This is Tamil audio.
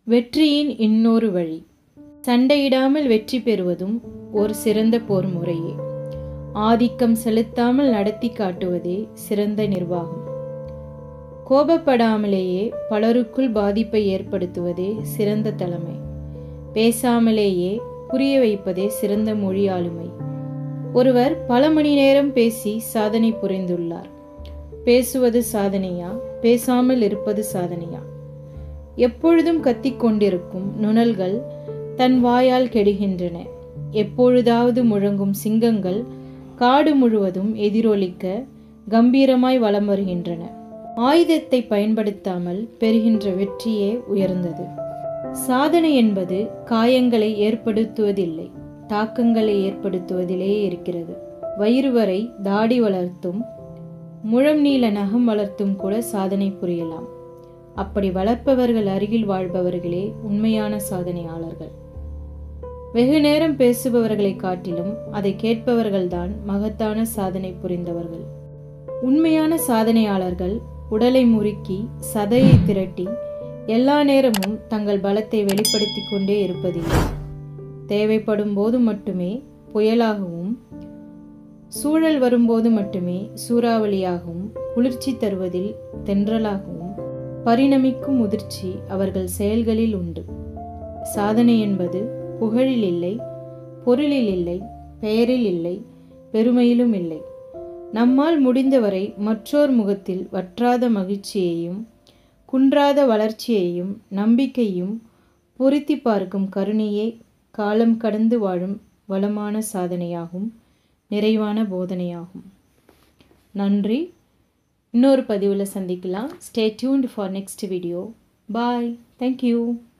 வெற்றியின் இன்னொரு வழி சண்டையிடாமல் வெற்றி பெறுவதும் ஒரு சிறந்த போர் முறையே ஆதிக்கம் செலுத்தாமல் நடத்தி காட்டுவதே சிறந்த நிர்வாகம் கோபப்படாமலேயே பலருக்குள் பாதிப்பை ஏற்படுத்துவதே சிறந்த தலைமை பேசாமலேயே புரிய வைப்பதே சிறந்த மொழி ஆளுமை ஒருவர் பல மணி நேரம் பேசி சாதனை புரிந்துள்ளார் பேசுவது சாதனையா பேசாமல் இருப்பது சாதனையா எப்பொழுதும் கத்திக்கொண்டிருக்கும் நுணல்கள் தன் வாயால் கெடுகின்றன எப்பொழுதாவது முழங்கும் சிங்கங்கள் காடு முழுவதும் எதிரொலிக்க கம்பீரமாய் வலம் வருகின்றன ஆயுதத்தை பயன்படுத்தாமல் பெறுகின்ற வெற்றியே உயர்ந்தது சாதனை என்பது காயங்களை ஏற்படுத்துவதில்லை தாக்கங்களை ஏற்படுத்துவதிலே இருக்கிறது வயிறு வரை தாடி வளர்த்தும் முழம் நீள நகம் வளர்த்தும் கூட சாதனை புரியலாம் அப்படி வளர்ப்பவர்கள் அருகில் வாழ்பவர்களே உண்மையான சாதனையாளர்கள் வெகு நேரம் பேசுபவர்களை காட்டிலும் அதை கேட்பவர்கள்தான் மகத்தான சாதனை புரிந்தவர்கள் உண்மையான சாதனையாளர்கள் உடலை முறுக்கி சதையை திரட்டி எல்லா நேரமும் தங்கள் பலத்தை வெளிப்படுத்தி கொண்டே இருப்பதில்லை தேவைப்படும் போது மட்டுமே புயலாகவும் சூழல் வரும்போது மட்டுமே சூறாவளியாகவும் குளிர்ச்சி தருவதில் தென்றலாகவும் பரிணமிக்கும் முதிர்ச்சி அவர்கள் செயல்களில் உண்டு சாதனை என்பது புகழில் இல்லை பொருளில் இல்லை பெயரில் இல்லை பெருமையிலும் இல்லை நம்மால் முடிந்தவரை மற்றோர் முகத்தில் வற்றாத மகிழ்ச்சியையும் குன்றாத வளர்ச்சியையும் நம்பிக்கையும் பொருத்தி பார்க்கும் கருணையே காலம் கடந்து வாழும் வளமான சாதனையாகும் நிறைவான போதனையாகும் நன்றி இன்னொரு பதிவில் சந்திக்கலாம் stay tuned for next video bye thank you